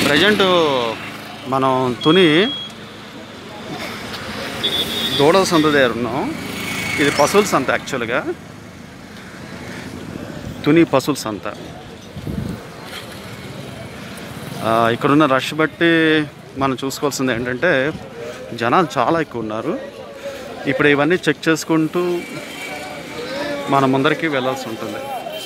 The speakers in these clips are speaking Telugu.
ప్రజెంట్ మనం తుని దూడల సంత దగ్గర ఉన్నాం ఇది పశువుల సంత యాక్చువల్గా తుని పశువుల సంత ఆ, ఇక్కడున్న రష్ బట్టి మనం చూసుకోవాల్సింది ఏంటంటే జనాలు చాలా ఎక్కువ ఉన్నారు ఇప్పుడు ఇవన్నీ చెక్ చేసుకుంటూ మన ముందరికి వెళ్ళాల్సి ఉంటుంది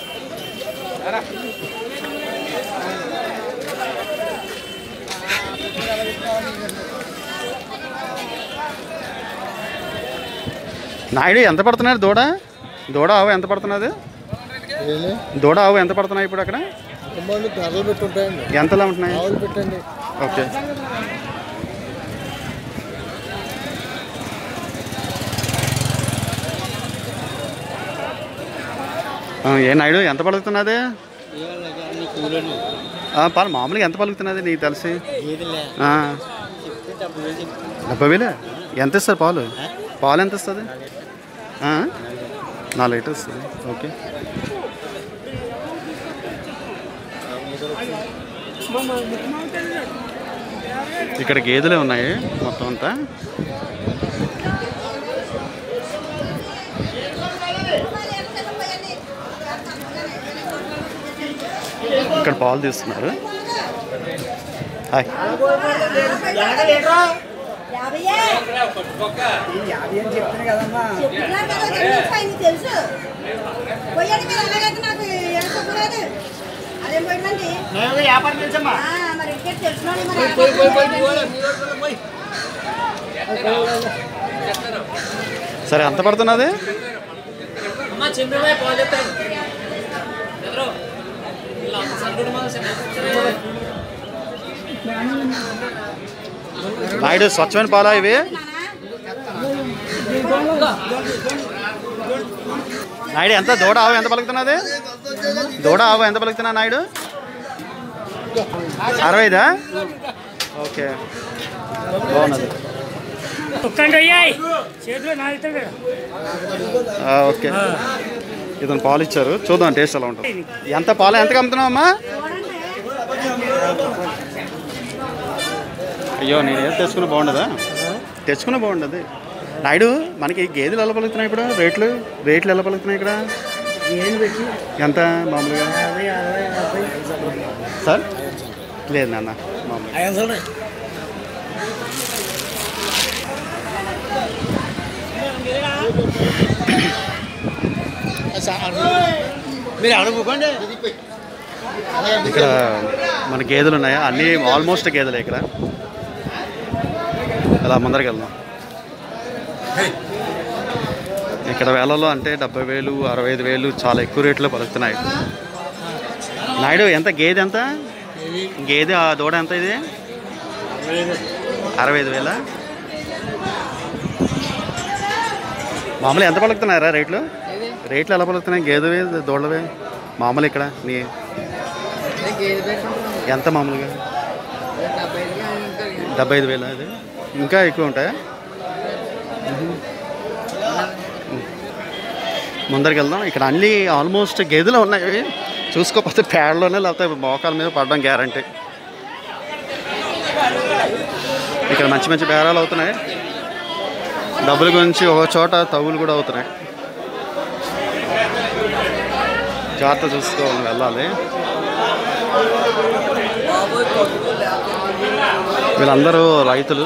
నాయుడు ఎంత పడుతున్నారు దూడ దూడ ఆవు ఎంత పడుతున్నది ఏమి దూడ ఆవు ఎంత పడుతున్నాయి ఇప్పుడు అక్కడ కుటుంబాలు ధరలు పెట్టుంటాయండి ఎంతలా ఉంటున్నాయి ఆవులు పెట్టండి ఓకే ఆ, ఏ నాయుడు ఎంత పలుకుతున్నది ఆ, పాలు మామూలుగా ఎంత పలుకుతున్నది నీకు తెలిసి ఆ, డెబ్బై వేలు ఎంత ఇస్తారు పాలు పాలు ఎంత ఇస్తుంది ఆ? నాలుగు లీటర్ ఇస్తుంది ఓకే ఇక్కడ గేదెలే ఉన్నాయి మొత్తం అంతా ఇక్కడ పాలు తీస్తున్నారు హాయ్ చెప్తున్నారు కదా తెలుసు ఆయనకి తెలుసు పోయండి మీరు అలాగైతే నాకు ఏం చెప్పలేదు అదేం పోయిందండి ఆ, మరి ఇక్కడ తెలిసిన వాళ్ళు మరి సరే ఎంత పడుతున్నది అమ్మ చంద్రబాయ్ పాలు చెప్తాను ఎదురు ఇలా సంతుడు మన నాయుడు స్వచ్ఛమైన పాలా ఇవి నాయుడు ఎంత దూడ ఆవు ఎంత పలుకుతున్నది దూడ ఆవు ఎంత పలుకుతున్నా నాయుడు అరవైదా ఓకే బాగున్నది ఒక్కండి అయ్యాయి చేతిలో నాలుగుతాడు ఆ, ఓకే ఇతను పాలు ఇచ్చారు చూద్దాం టేస్ట్ ఎలా ఉంటుంది ఎంత పాలు ఎంతకు అమ్ముతున్నావు అమ్మా అయ్యో నేను ఏది తెచ్చుకున్నా బాగుండదా తెచ్చుకున్నా బాగుండదు నాయుడు మనకి గేదెలు ఎలా పలుకుతున్నాయి ఇప్పుడు రేట్లు రేట్లు ఎలా పలుకుతున్నాయి ఇక్కడ ఎంత మామూలుగా సార్ లేదు నాన్న మామూలుగా మీరు అడుగుకోండి ఇక్కడ మన గేదెలు ఉన్నాయా అన్నీ ఆల్మోస్ట్ గేదెలే ఇక్కడ అలా ముందరికి వెళ్దాం ఇక్కడ వేలలో అంటే డెబ్బై వేలు అరవై ఐదు వేలు చాలా ఎక్కువ రేట్లో పలుకుతున్నాయి నాయుడు ఎంత గేదె ఎంత గేదె ఆ దూడ ఎంత ఇది అరవై ఐదు వేల మామూలు ఎంత పలుకుతున్నారా రేట్లు రేట్లు ఎలా పలుకుతున్నాయి గేదెవే దూడలవే మామూలు ఇక్కడ నీ ఎంత మామూలుగా డెబ్బై ఐదు వేల అది ఇంకా ఎక్కువ ఉంటాయా మ్మ్. ముందరికి వెళ్దాం ఇక్కడ అన్ని ఆల్మోస్ట్ గేదెలు ఉన్నాయి చూసుకోకపోతే పేడలోనే లేకపోతే మోకాల మీద పడడం గ్యారంటీ ఇక్కడ మంచి మంచి బేరాలు అవుతున్నాయి డబ్బుల గురించి ఒక చోట తగులు కూడా అవుతున్నాయి జాగ్రత్త చూసుకో వెళ్ళాలి వీళ్ళందరూ రైతులు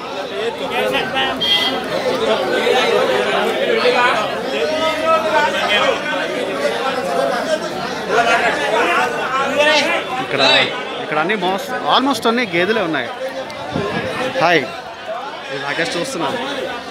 ఇక్కడ ఇక్కడ అన్ని మోస్ట్ ఆల్మోస్ట్ అన్ని గేదెలే ఉన్నాయి హాయ్ నేను నాకేసి చూస్తున్నాను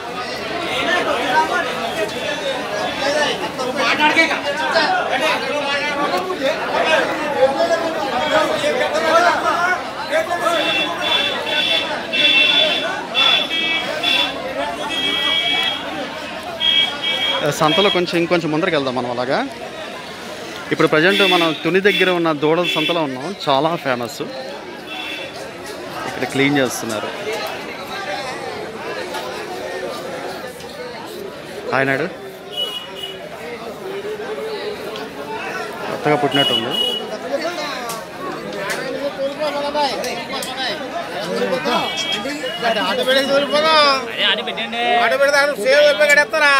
సంతలో కొంచెం ఇంకొంచెం ముందరికి వెళ్దాం మనం అలాగా ఇప్పుడు ప్రజెంట్ మనం తుని దగ్గర ఉన్న దూడల సంతలో ఉన్నాం చాలా ఫేమస్ ఇక్కడ క్లీన్ చేస్తున్నారు హాయ్ నాయుడు కొత్తగా పుట్టినట్టుంది ఆట పెట్టి తోలిపోదా అదే ఆడి పెట్టండి ఆట పెడతారు సేవ్ అయిపోయి కడేస్తారా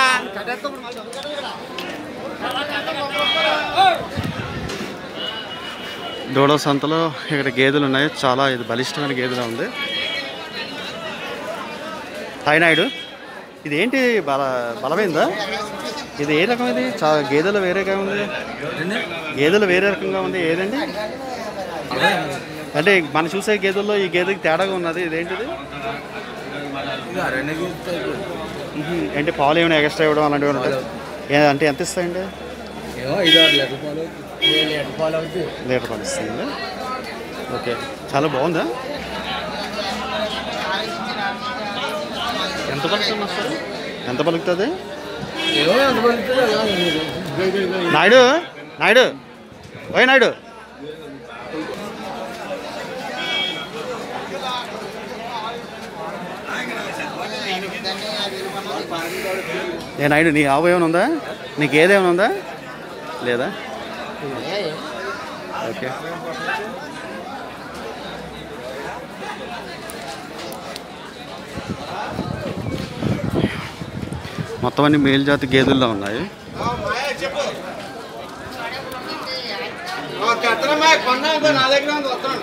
దూడ సంతలో ఇక్కడ గేదెలు ఉన్నాయి చాలా ఇది బలిష్టమైన గేదెలా ఉంది హాయ్ నాయుడు ఇది ఏంటి బల బలమైందా ఇది ఏ రకం ఇది చా గేదెలు వేరేగా ఉంది గేదెలు వేరే రకంగా ఉంది ఏదండి అంటే మనం చూసే గేదెల్లో ఈ గేదెకి తేడాగా ఉన్నది ఇదేంటిది మ్హూ. అంటే పాలు ఏమైనా ఎక్స్ట్రా ఇవ్వడం అలాంటివి ఉంటాయి ఏ- అంటే ఎంత ఇస్తాయండి ఐదు ఆరు లీటర్ పాలు ఏడు లీటర్ పాలు అవుతుంది లీటర్ పాలు ఇస్తుంది ఓకే చాలా బాగుందా ఎంత పలుకుతుంది మాస్టర్ ఎంత పలుకుతుంది ఏమో ఎంత పడుతుంది అలా మీరు. నాయుడు నాయుడు ఓయ్ నాయుడు ఏ నాయుడు నీ ఆవు ఏమైనా ఉందా నీకు ఏదేమైనా ఉందా లేదా ఓకే మొత్తం అన్ని మేలుజాతి గేదెల్లో ఉన్నాయి కత్తనమ్మా కొన్నా ఇంకో నా దగ్గర ఉంది వస్తాను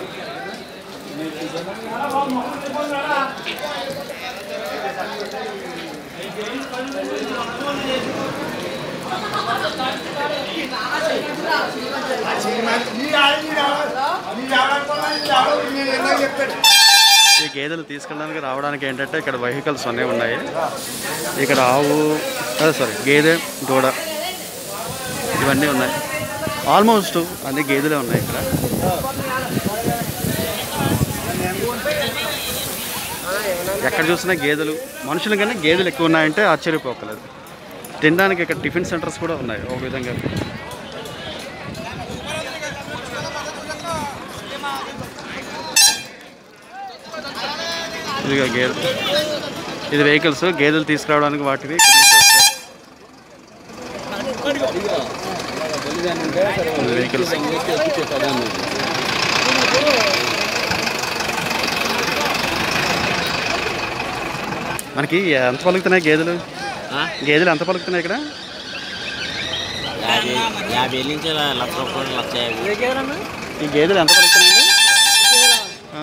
ఈ గేదెలు తీసుకెళ్ళడానికి రావడానికి ఏంటంటే ఇక్కడ వెహికల్స్ అన్నీ ఉన్నాయి ఇక్కడ ఆవు అదే సారీ గేదె దూడ ఇవన్నీ ఉన్నాయి ఆల్మోస్ట్ అన్ని గేదెలే ఉన్నాయి ఇక్కడ ఎక్కడ చూసినా గేదెలు మనుషుల కన్నా గేదెలు ఎక్కువ ఉన్నాయంటే ఆశ్చర్యపోకలేదు తినడానికి ఇక్కడ టిఫిన్ సెంటర్స్ కూడా ఉన్నాయి ఒక విధంగా ఇదిగో గేదె ఇది వెహికల్స్ గేదెలు తీసుకురావడానికి వాటివి ఇక్కడ నుంచి వస్తాయి. ఇది వెహికల్స్ మనకి ఎంత పలుకుతున్నాయి గేదెలు గేదెలు ఎంత పలుకుతున్నాయి ఇక్కడ యాభై యాభై వేల నుంచి ఇలా లక్ష రూపాయలు లక్ష యాభై ఈ గేదెలు ఎంత పలుకుతున్నాయండి ఆ,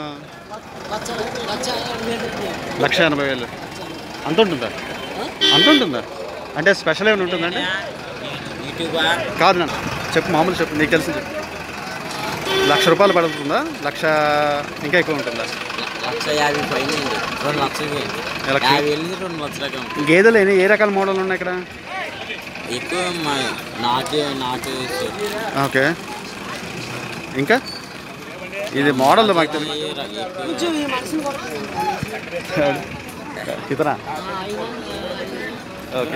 లక్ష ఎనభై వేలు అంత ఉంటుందా అంత ఉంటుందా అంటే స్పెషల్ ఏమైనా ఉంటుందండి యూట్యూబా కాదు నాన్న చెప్పు మామూలు చెప్పు నీకు తెలిసి చెప్పు లక్ష రూపాయలు పడుతుందా లక్ష ఇంకా ఎక్కువ ఉంటుందా లక్ష యాభై పైన ఉంది. రెండు లక్షలు లక్ష యాభై వేల నుంచి రెండు లక్షలకే ఉంటుంది గేదెలు ఎన్ని ఏ రకాల మోడల్ ఉన్నాయి ఇక్కడ ఎక్కువ మా నాటు నాటు ఓకే ఇంకా ఇది మోడల్ మాకు తెలియదు ఇతనా ఓకే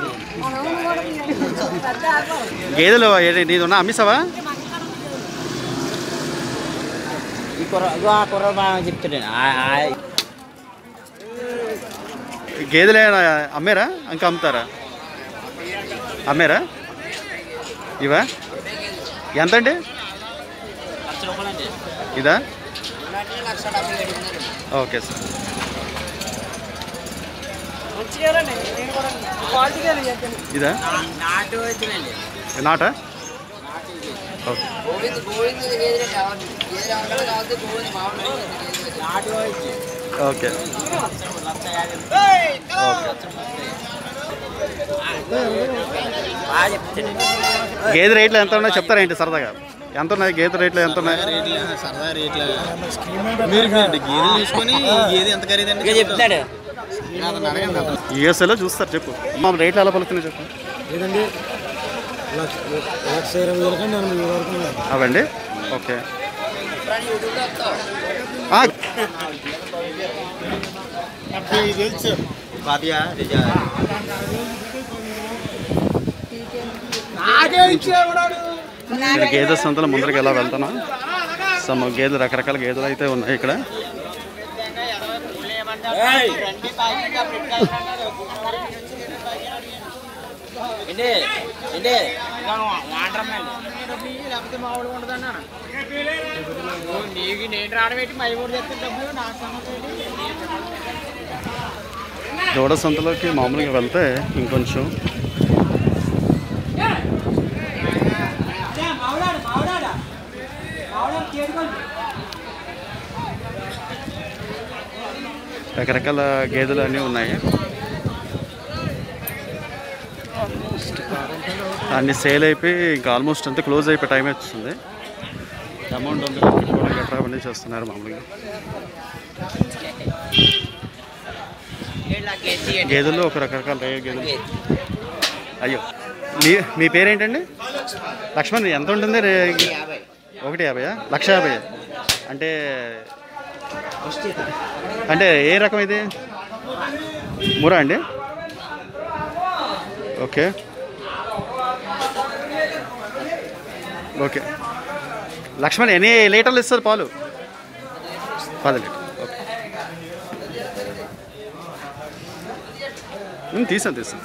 గేదెలు ఏంటి నీది ఉన్నా అమ్మిసావా ఈ కుర్ర ఇగో ఆ కుర్ర బాగా చెప్తాడు ఆ- ఆ- గేదెలు ఏమైనా అమ్మారా ఇంకా అమ్ముతారా అమ్మారా ఇవా ఎంతండి లక్ష రూపాయలు అండి ఇదా ఓకే సార్ ఇదా నాటు వచ్చిందండి నాటా ఓకే నాటు వచ్చి ఓకే లక్ష యాభై బాగా చెప్తాడు గేదె రేట్లు ఎంత ఉన్నాయో చెప్తారా ఏంటి సరదాగా ఎంత ఉన్నాయి గేదె రేట్లు ఎంత ఉన్నాయి సరదా రేట్లు మీరు గేదెలు తీసుకొని గేదె ఎంత ఖరీదండి ఇక చెప్తాడు యూఎస్ఏలో చూస్తారు చెప్పు మా రేట్లు ఎలా పలుకుతున్నాయి చెప్పు లేదండి లక్ష లక్ష ఇరవై వేల కంటే ఎనభై వేల వరకు ఉన్నాయి. అవండి ఓకే ఆ, పాతియా రిజా ఇక్కడ గేదె సంతల ముందరికి ఎలా వెళ్తాను సమ్ గేదెలు రకరకాల గేదెలు అయితే ఉన్నాయి ఇక్కడ ఏంటి ఏంటి వాటర్ లేకపోతే మా వాడు ఉండదు అన్నాను నీకు నేను రావడం ఏంటి మై కూడా చెప్తే డబ్బులు నాకు సంగతి ఏంటి? దూడ సంతలోకి మామూలుగా వెళ్తే ఇంకొంచెం రకరకాల గేదెలు అన్నీ ఉన్నాయి అన్ని సేల్ అయిపోయి ఇంకా ఆల్మోస్ట్ అంతా క్లోజ్ అయిపోయి టైం వచ్చింది అమౌంట్ ఉంది కూడా గట్రా అవన్నీ చేస్తున్నారు మామూలుగా ఏళ్ళ కేజీ ఏంటి? గేదెల్లో ఒక రకరకాల రేట్ గేదెలు అయ్యో మీ మీ పేరేంటండి లక్ష్మణ్ ఎంత ఉంటుంది రే యాభై ఒకటి యాభైయా లక్ష యాభై అంటే అంటే ఏ రకం ఇది మురా అండి ఓకే ఓకే లక్ష్మణ్ ఎన్ని లీటర్లు ఇస్తారు పాలు పది లీటర్ ఓకే ఉమ్, తీసాను తీసాను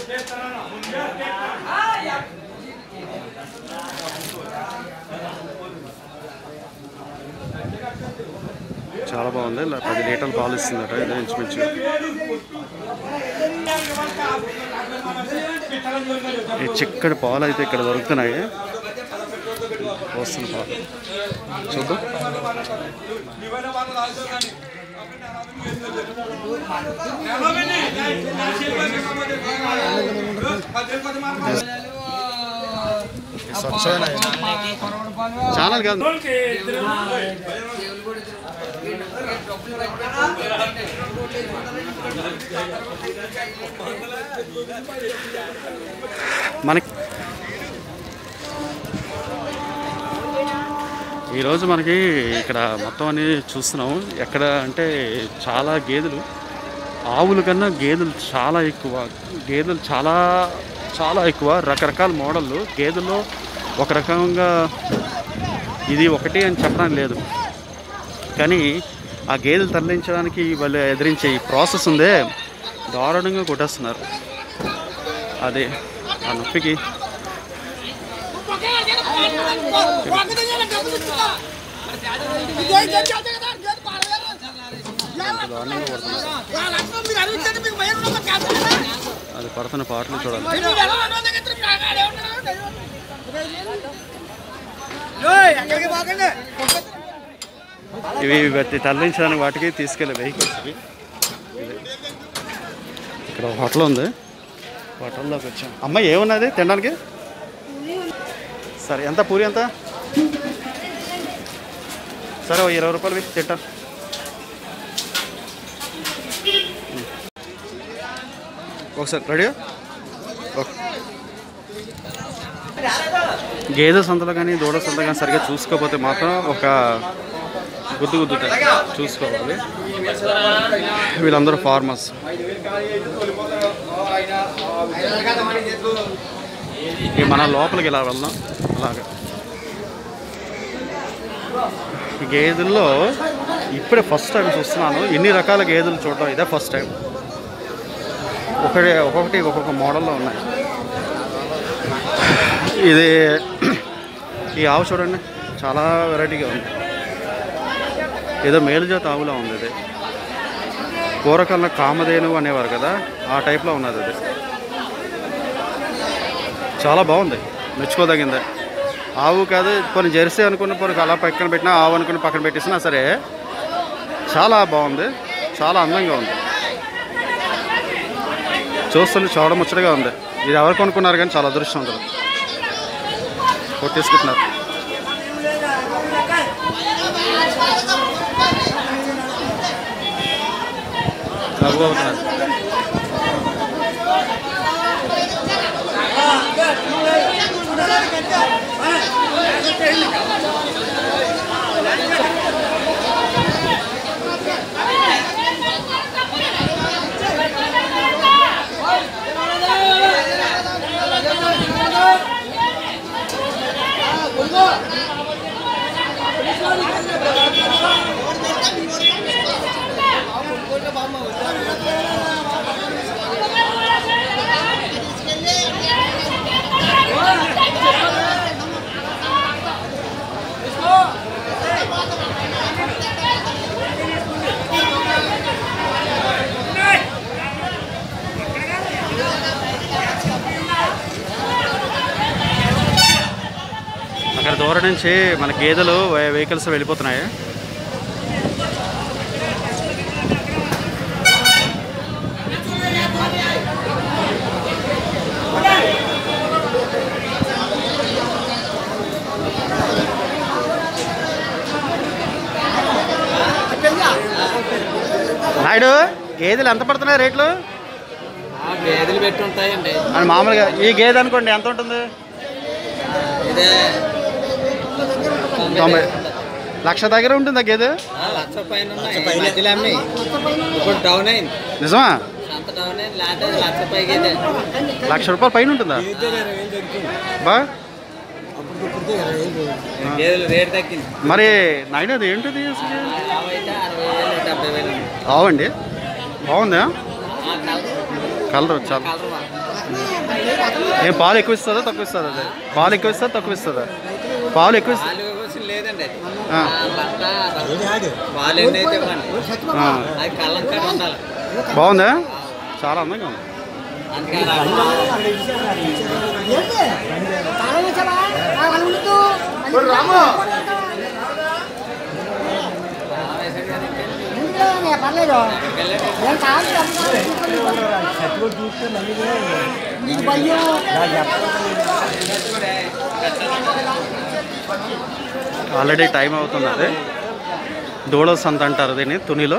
చాలా బాగుంది ఇలా పది లీటర్లు పాలు ఇస్తుందట ఇది ఇంచుమించు ఈ చిక్కటి పాలు అయితే ఇక్కడ దొరుకుతున్నాయి వస్తున్న పాలు చూద్దాం ఛానల్ కాదు మనకి ఈరోజు మనకి ఇక్కడ మొత్తం అని చూస్తున్నాం ఎక్కడ అంటే చాలా గేదెలు ఆవుల కన్నా గేదెలు చాలా ఎక్కువ గేదెలు చాలా చాలా ఎక్కువ రకరకాల మోడళ్ళు గేదెల్లో ఒక రకంగా ఇది ఒకటి అని చెప్పడానికి లేదు కానీ ఆ గేదెలు తరలించడానికి వాళ్ళు ఎదిరించే ఈ ప్రాసెస్ ఉందే దారుణంగా కొట్టేస్తున్నారు అదే ఆ నొప్పికి దారుణంగా కొడుతున్నారు అది పడుతున్న పాటలు చూడాలి ఇవి ఇవి తరలించడానికి వాటికి తీసుకెళ్ళే వెహికల్స్ ఇవి ఇవి. ఇక్కడ ఒక హోటల్ ఉంది హోటల్లోకి వచ్చాం అమ్మాయి ఏమున్నది తినడానికి సరే ఎంత పూరి ఎంత సరే ఓ ఇరవై రూపాయలు వేసి తింటాను ఒకసారి రెడీ ఓకే గేదె సంతలో కానీ దూడ సంత కానీ సరిగ్గా చూసుకోకపోతే మాత్రం ఒక గుద్దు గుద్దుతాయి చూసుకోవాలి వీళ్ళందరూ ఫార్మర్స్ ఇక మన లోపలికి ఇలా వెళ్దాం అలాగా ఈ గేదెల్లో ఇప్పుడే ఫస్ట్ టైం చూస్తున్నాను ఎన్ని రకాల గేదెలు చూడడం ఇదే ఫస్ట్ టైం ఒకటి ఒక్కొక్కటి ఒక్కొక్క మోడల్లో ఉన్నాయి ఇది ఈ ఆవు చూడండి చాలా వెరైటీగా ఉంది ఏదో మేలుజాతి ఆవులా ఉంది ఇది పూర్వకాలంలో కామధేను అనేవారు కదా ఆ టైప్లో ఉన్నది అది చాలా బాగుంది మెచ్చుకోదగిందే ఆవు కాదు కొన్ని జెర్సీ అనుకున్న కొన్ని అలా పక్కన పెట్టినా ఆవు అనుకుని పక్కన పెట్టేసినా సరే చాలా బాగుంది చాలా అందంగా ఉంది చూస్తుంటే చూడ ముచ్చటగా ఉంది ఇది ఎవరు కొనుక్కున్నారు కానీ చాలా అదృష్టవంతులు కొట్టేసుకుంటున్నారు నవ్వుతున్నారు ఇప్పటి నుంచి మన గేదెలు వెహికల్స్ వెళ్ళిపోతున్నాయి నాయుడు గేదెలు ఎంత పడుతున్నాయి రేట్లు గేదెలు పెట్టి ఉంటాయండి అని మామూలుగా ఈ గేదె అనుకోండి ఎంత ఉంటుంది ఇదే తొంభై లక్ష దగ్గర ఉంటుందా గేదె ఆ, లక్ష పైన ఉన్నాయి ఈ మధ్యలో అమ్మి ఇప్పుడు డౌన్ అయింది నిజమా అంత డౌన్ అయింది లేకపోతే లక్ష పైకి అయితే లక్ష రూపాయలు పైన ఉంటుందా బా గేదెలు రేటు తగ్గింది మరి నాయుడు అది ఏంటిది అసలు? ఆవు అయితే అరవై వేలు డెబ్బై వేలు ఉంది. ఆవండి బాగుందా ఆ, కలర్ కలర్ చాలా కలర్ బాగుంది. ఏం పాలు ఎక్కువ ఇస్తుందా తక్కువ ఇస్తుందా అది పాలు ఎక్కువ ఇస్తుందా తక్కువ ఇస్తుందా పాలు ఎక్కువ ఇస్తుందా పాలు కోసం లేదండి అది ఆ. ఆ, బట్ట పాలు ఎన్ని అయితే ఇవ్వండి ఆ, అది కళ్ళం కాడ ఉండాలి బాగుందా చాలా అందంగా ఉంది అందుకని తాళం వచ్చావా వాళ్ళు ఉండదు పర్లేదు ఏం కావాలి నీకు భయం ఆల్రెడీ టైం అవుతుంది అది డోలో సంత అంటారు దీన్ని తునిలో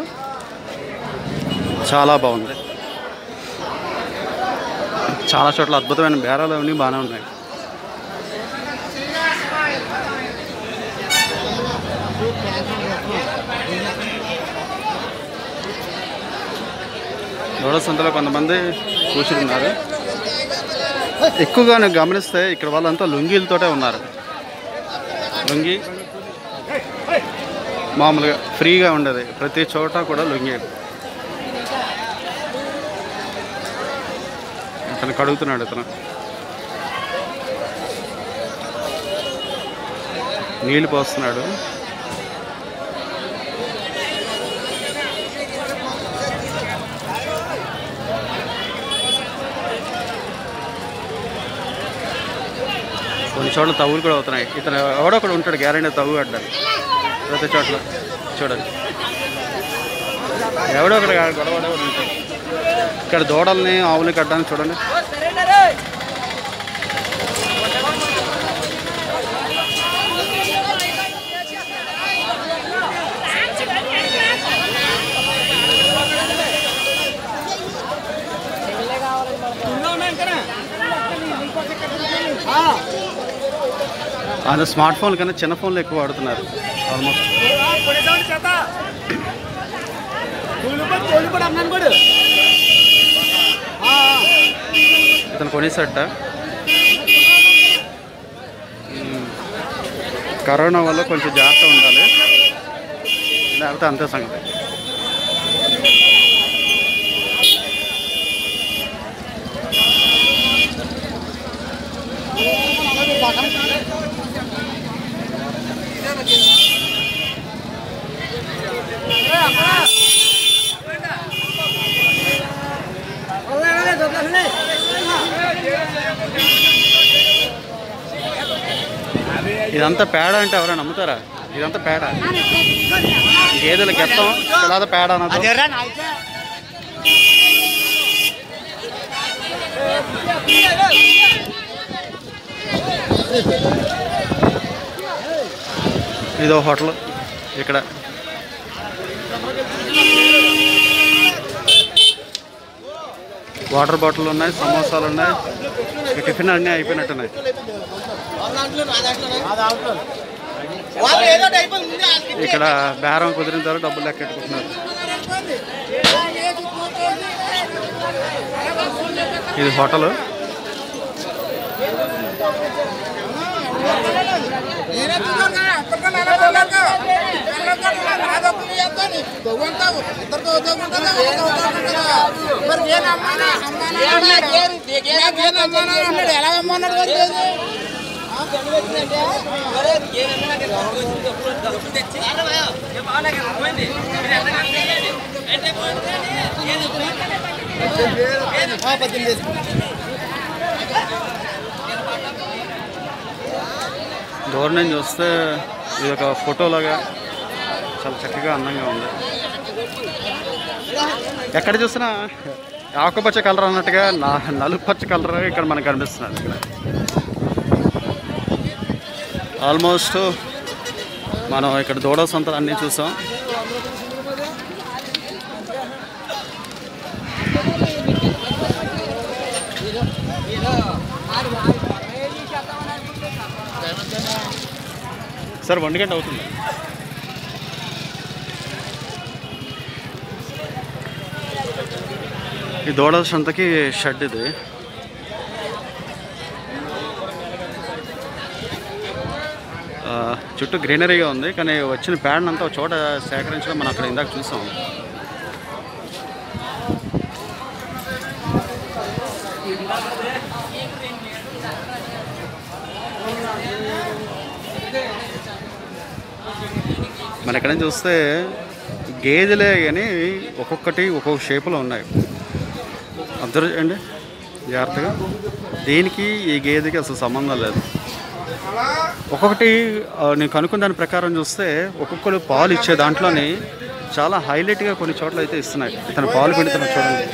చాలా బాగుంది చాలా చోట్ల అద్భుతమైన బేరాలు అన్నీ బాగానే ఉన్నాయి డోలో సంతలో కొంతమంది కూర్చున్నారు ఎక్కువగా నేను గమనిస్తే ఇక్కడ వాళ్ళంతా లుంగీలతోటే ఉన్నారు లుంగి మామూలుగా ఫ్రీగా ఉండేది ప్రతి చోట కూడా లుంగి ఇతను కడుగుతున్నాడు ఇతను నీళ్ళు పోస్తున్నాడు కొన్ని చోట్ల తవ్వులు కూడా అవుతున్నాయి ఇతను ఎవడో ఒకడు ఉంటాడు గ్యారెంటీ తవ్వు కట్టడానికి ప్రతి చోట్ల చూడండి ఎవడో ఒకడు గొడవ ఒకడు ఉంటాడు ఇక్కడ దూడల్ని ఆవుల్ని కట్టడానికి చూడండి అది స్మార్ట్ ఫోన్ కన్నా చిన్న ఫోన్లు ఎక్కువ వాడుతున్నారు ఆల్మోస్ట్ ఇతను కొనేసట మ్మ్. కరోనా వల్ల కొంచెం జాగ్రత్త ఉండాలి లేకపోతే అంతే సంగతి ఇదంతా పేడ అంటే ఎవరైనా నమ్ముతారా ఇదంతా పేడ గేదెలు గెత్తం లేదా పేడ అన్నది ఇదో హోటల్ ఇక్కడ వాటర్ బాటిల్ ఉన్నాయి సమోసాలు ఉన్నాయి ఇక టిఫిన్ అన్నీ అయిపోయినట్టున్నాయి ఇక్కడ బేరం కుదిరిన తర్వాత డబ్బులు లెక్కెట్టుకుంటున్నారు ఇది హోటల్ దూరం నుంచి చూస్తే ఇది ఒక ఫోటోలాగా చాలా చక్కగా అందంగా ఉంది ఎక్కడ చూసినా ఆకుపచ్చ కలర్ అన్నట్టుగా నా నలుపు పచ్చ కలర్ ఇక్కడ మనకు కనిపిస్తున్నది ఇక్కడ ఆల్మోస్ట్ మనం ఇక్కడ దూడ సంతలు అన్నీ చూసాం సార్ ఒంటి గంట అవుతుంది ఈ దూడల సంతకి షెడ్ ఇది ఆ, చుట్టూ గ్రీనరీగా ఉంది కానీ వచ్చిన ప్యాడ్ అంతా ఒక చోట సేకరించడం మనం అక్కడ ఇందాక చూసాం మన ఎక్కడ చూస్తే గేదెలే కానీ ఒక్కొక్కటి ఒక్కొక్క షేపులో ఉన్నాయి అబ్జర్వ్ చేయండి జాగ్రత్తగా దీనికి ఈ గేదెకి అసలు సంబంధం లేదు ఒక్కొక్కటి ఆ, నేను కనుక్కున్న దాని ప్రకారం చూస్తే ఒక్కొక్కరు పాలు ఇచ్చే దాంట్లోని చాలా హైలైట్గా కొన్ని చోట్ల అయితే ఇస్తున్నాయి ఇతను పాలు పిండుతున్న చూడండి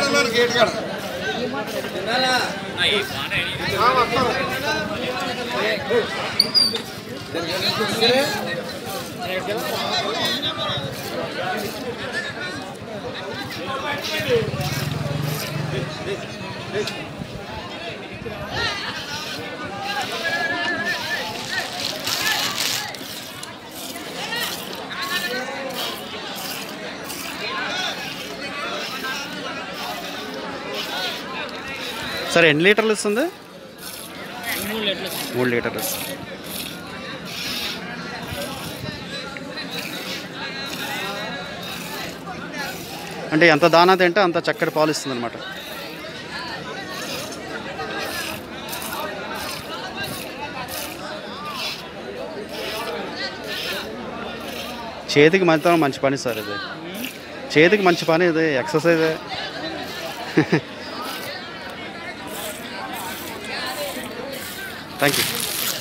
సరే ఎన్ని లీటర్లు ఇస్తుంది మూడు లీటర్లు ఇస్తుంది అంటే ఎంత దానా తింటే అంత చక్కటి పాలు ఇస్తుంది అనమాట చేతికి మంచి మంచి పని సార్ ఇది చేతికి మంచి పని ఇది ఎక్సర్సైజే థ్యాంక్ యూ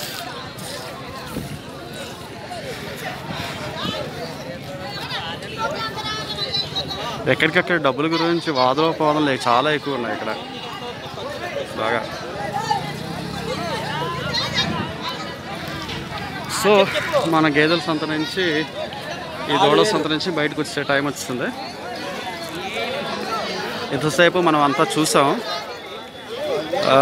ఎక్కడికక్కడ డబ్బుల గురించి వాదోపవాదనలు చాలా ఎక్కువ ఉన్నాయి ఇక్కడ బాగా సో మన గేదెల సంత నుంచి ఈ దూడల సంత నుంచి బయటకు వచ్చే టైం వచ్చింది ఇంతసేపు మనం అంతా చూసాం ఆ,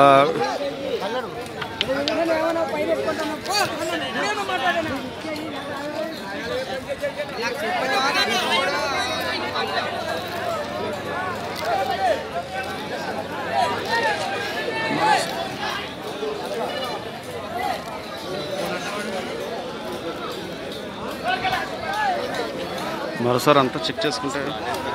మరోసారి అంతా చెక్ చేసుకుంటే